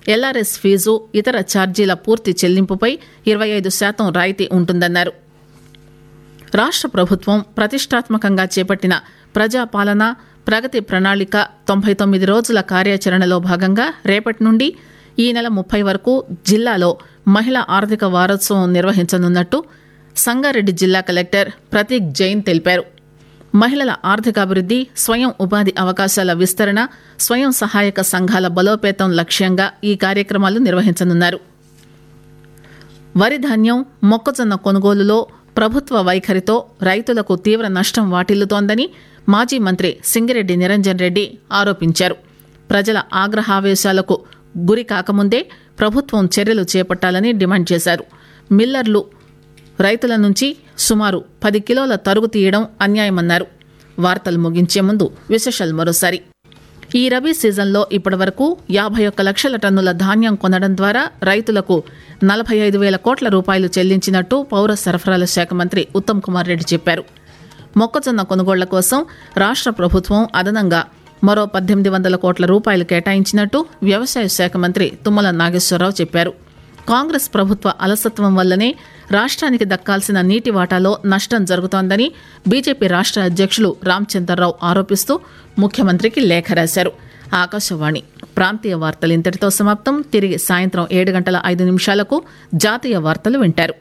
LRS fee ఇతర ఛార్జీల పూర్తి చెల్లింపుపై ఇరవై ఐదు శాతం రాయితీ ఉంటుందన్నారు రాష్ట్ర ప్రభుత్వం ప్రతిష్టాత్మకంగా చేపట్టిన ప్రజాపాలన ప్రగతి ప్రణాళిక తొంభై తొమ్మిది రోజుల కార్యాచరణలో భాగంగా రేపటి నుండి ఈ నెల ముప్పై వరకు జిల్లాలో మహిళా ఆర్థిక వారోత్సవం నిర్వహించనున్నట్టు సంగారెడ్డి జిల్లా కలెక్టర్ ప్రతీక్ జైన్ తెలిపారు మహిళల ఆర్థికాభివృద్ది స్వయం ఉపాధి అవకాశాల విస్తరణ స్వయం సహాయక సంఘాల బలోపేతం లక్ష్యంగా ఈ కార్యక్రమాలు నిర్వహించనున్నారు వరి ధాన్యం మొక్కజొన్న కొనుగోలులో ప్రభుత్వ వైఖరితో రైతులకు తీవ్ర నష్టం వాటిల్లుతోందని మాజీ మంత్రి సింగిరెడ్డి నిరంజన్ రెడ్డి ఆరోపించారు ప్రజల ఆగ్రహావేశాలకు గురి కాకముందే ప్రభుత్వం చర్యలు చేపట్టాలని డిమాండ్ చేశారు మిల్లర్లు రైతుల నుంచి సుమారు పది కిలోల తరుగు తీయడం అన్యాయమన్నారు వార్తలు ముగించే ముందు విశేషాలు మరోసారి ఈ రబీ సీజన్లో ఇప్పటివరకు యాభై ఒక్క లక్షల టన్నుల ధాన్యం కొనడం ద్వారా రైతులకు నలభై ఐదు వేల కోట్ల రూపాయలు చెల్లించినట్టు పౌర సరఫరాల శాఖ మంత్రి ఉత్తమ్ కుమార్ రెడ్డి చెప్పారు మొక్కజొన్న కొనుగోళ్ల కోసం రాష్ట్ర ప్రభుత్వం అదనంగా మరో పద్దెనిమిది వందల కోట్ల రూపాయలు కేటాయించినట్టు వ్యవసాయ శాఖ మంత్రి తుమ్మల నాగేశ్వరరావు చెప్పారు కాంగ్రెస్ ప్రభుత్వ అలసత్వం వల్లనే రాష్ట్రానికి దక్కాల్సిన నీటి వాటాలో నష్టం జరుగుతోందని బీజేపీ రాష్ట్ర అధ్యక్షులు రామచంద్రరావు ఆరోపిస్తూ ముఖ్యమంత్రికి లేఖ రాశారు ఆకాశవాణి ప్రాంతీయ వార్తలు ఇంతటితో సమాప్తం తిరిగి సాయంత్రం ఏడు గంటల ఐదు నిమిషాలకు జాతీయ వార్తలు వింటారు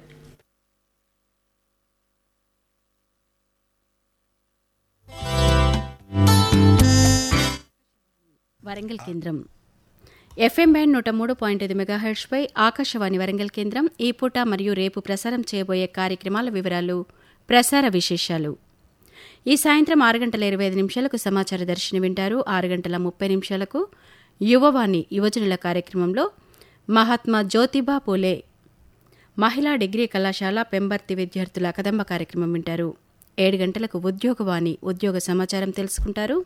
వరంగల్ కేంద్రం ఎఫ్ఎం బ్యాండ్ నూట మూడు పాయింట్ ఐదు మెగాహెర్ట్స్పై ఆకాశవాణి వరంగల్ కేంద్రం ఈ పూట మరియు రేపు ప్రసారం చేయబోయే కార్యక్రమాల వివరాలు ప్రసార విశేషాలు ఈ సాయంత్రం ఆరు గంటల ఇరవై ఐదు నిమిషాలకు సమాచార దర్శిని వింటారు ఆరు గంటల ముప్పై నిమిషాలకు యువవాణి యువజనుల కార్యక్రమంలో మహాత్మా జ్యోతిబా పూలే మహిళా డిగ్రీ కళాశాల పెంబర్తి విద్యార్థుల కదంబ కార్యక్రమం వింటారు ఏడు గంటలకు ఉద్యోగవాణి ఉద్యోగ సమాచారం తెలుసుకుంటారు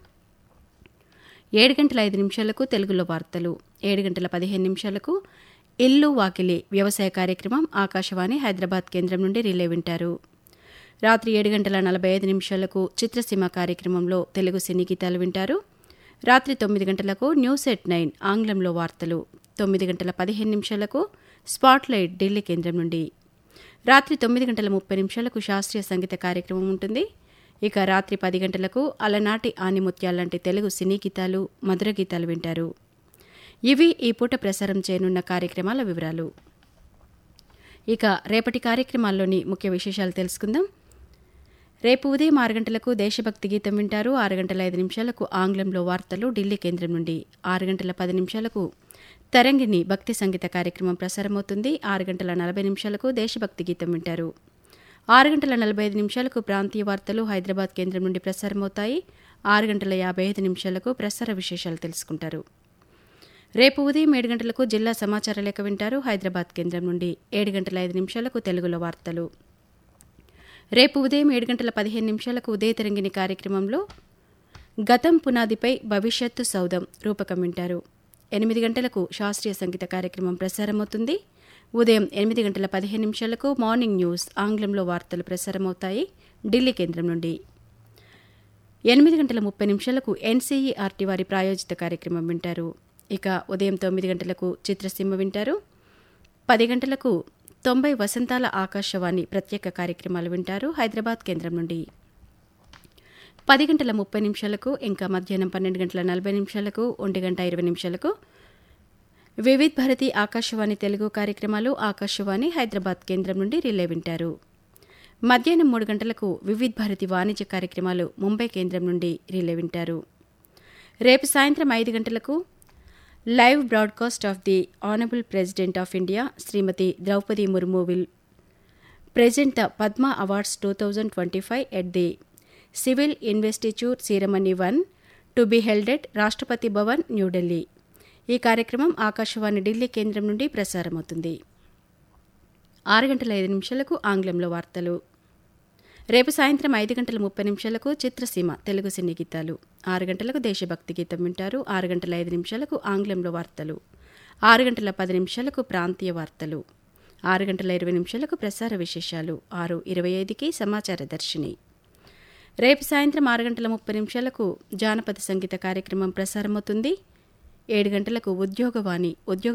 ఏడు గంటల ఐదు నిమిషాలకు తెలుగులో వార్తలు ఏడు గంటల పదిహేను నిమిషాలకు ఇల్లు వాకిలి వ్యవసాయ కార్యక్రమం ఆకాశవాణి హైదరాబాద్ కేంద్రం నుండి రిలే వింటారు రాత్రి ఏడు గంటల నలభై ఐదు నిమిషాలకు చిత్రసీమ కార్యక్రమంలో తెలుగు సినీ గీతాలు వింటారు రాత్రి తొమ్మిది గంటలకు న్యూస్ ఎట్ నైన్ ఆంగ్లంలో వార్తలు తొమ్మిది గంటల పదిహేను నిమిషాలకు స్పాట్లైట్ ఢిల్లీ కేంద్రం నుండి రాత్రి తొమ్మిది గంటల ముప్పై నిమిషాలకు శాస్త్రీయ సంగీత కార్యక్రమం ఉంటుంది ఇక రాత్రి పది గంటలకు అలనాటి ఆనిముత్యాలంటి తెలుగు సినీ గీతాలు మధుర గీతాలు వింటారు ఇవి ఈ పూట ప్రసారం చేయనున్న కార్యక్రమాల వివరాలు ఇక రేపటి కార్యక్రమాల్లోని ముఖ్య విశేషాలు తెలుసుకుందాం రేపు ఉదయం ఆరు గంటలకు దేశభక్తి గీతం వింటారు ఆరు గంటల ఐదు నిమిషాలకు ఆంగ్లంలో వార్తలు ఢిల్లీ కేంద్రం నుండి ఆరు గంటల పది నిమిషాలకు తరంగిణి భక్తి సంగీత కార్యక్రమం ప్రసారమవుతుంది ఆరు గంటల నలభై నిమిషాలకు దేశభక్తి గీతం వింటారు ఆరు గంటల నలభై ఐదు నిమిషాలకు ప్రాంతీయ వార్తలు హైదరాబాద్ కేంద్రం నుండి ప్రసారమవుతాయి ఆరు గంటల యాభై ఐదు నిమిషాలకు ప్రసార విశేషాలు తెలుసుకుంటారు రేపు ఉదయం ఏడు గంటలకు జిల్లా సమాచార లేఖ వింటారు హైదరాబాద్ కేంద్రం నుండి ఏడు గంటల ఐదు నిమిషాలకు తెలుగులో వార్తలు రేపు ఉదయం ఏడు గంటల పదిహేను నిమిషాలకు ఉదయ తరంగిణి కార్యక్రమంలో గతం పునాదిపై భవిష్యత్తు సౌధం రూపకం వింటారు ఎనిమిది గంటలకు శాస్త్రీయ సంగీత కార్యక్రమం ప్రసారమవుతుంది ఉదయం ఎనిమిది గంటల పదిహేను నిమిషాలకు మార్నింగ్ న్యూస్ ఆంగ్లంలో వార్తలు ప్రసారమవుతాయి ఢిల్లీ కేంద్రం నుండి ఎనిమిది గంటల ముప్పై నిమిషాలకు ఎన్సీఈఆర్టీ వారి ప్రాయోజిత కార్యక్రమం వింటారు ఇక ఉదయం తొమ్మిది గంటలకు చిత్రసీమ వింటారు పది గంటలకు తొంభై వసంతాల ఆకాశవాణి ప్రత్యేక కార్యక్రమాలు వింటారు హైదరాబాద్ కేంద్రం నుండి పది గంటల ముప్పై నిమిషాలకు ఇంకా మధ్యాహ్నం పన్నెండు గంటల నలభై నిమిషాలకు ఒంటి గంట ఇరవై నిమిషాలకు వివిధ్ భారతి ఆకాశవాణి తెలుగు కార్యక్రమాలు ఆకాశవాణి హైదరాబాద్ కేంద్రం నుండి రిలే వింటారు మధ్యాహ్నం మూడు గంటలకు వివిధ్ భారతి వాణిజ్య కార్యక్రమాలు ముంబై కేంద్రం నుండి రిలే వింటారు రేపు సాయంత్రం ఐదు గంటలకు live broadcast of the honourable president of India Shrimati Droupadi Murmu will present the Padma awards two thousand twenty five at the civil investiture ceremony one to be held at Rashtrapati Bhavan New Delhi ఈ కార్యక్రమం ఆకాశవాణి ఢిల్లీ కేంద్రం నుండి ప్రసారమవుతుంది ఆరు గంటల ఐదు నిమిషాలకు ఆంగ్లంలో వార్తలు రేపు సాయంత్రం ఐదు గంటల ముప్పై నిమిషాలకు చిత్రసీమ తెలుగు సినీ గీతాలు ఆరు గంటలకు దేశభక్తి గీతం వింటారు ఆరు గంటల ఐదు నిమిషాలకు ఆంగ్లంలో వార్తలు ఆరు గంటల పది నిమిషాలకు ప్రాంతీయ వార్తలు ఆరు గంటల ఇరవై నిమిషాలకు ప్రసార విశేషాలు ఆరు ఇరవై ఐదుకి సమాచార దర్శిని రేపు సాయంత్రం ఆరు గంటల ముప్పై నిమిషాలకు జానపద సంగీత కార్యక్రమం ప్రసారమవుతుంది ఏడు గంటలకు ఉద్యోగవాణి ఉద్యోగ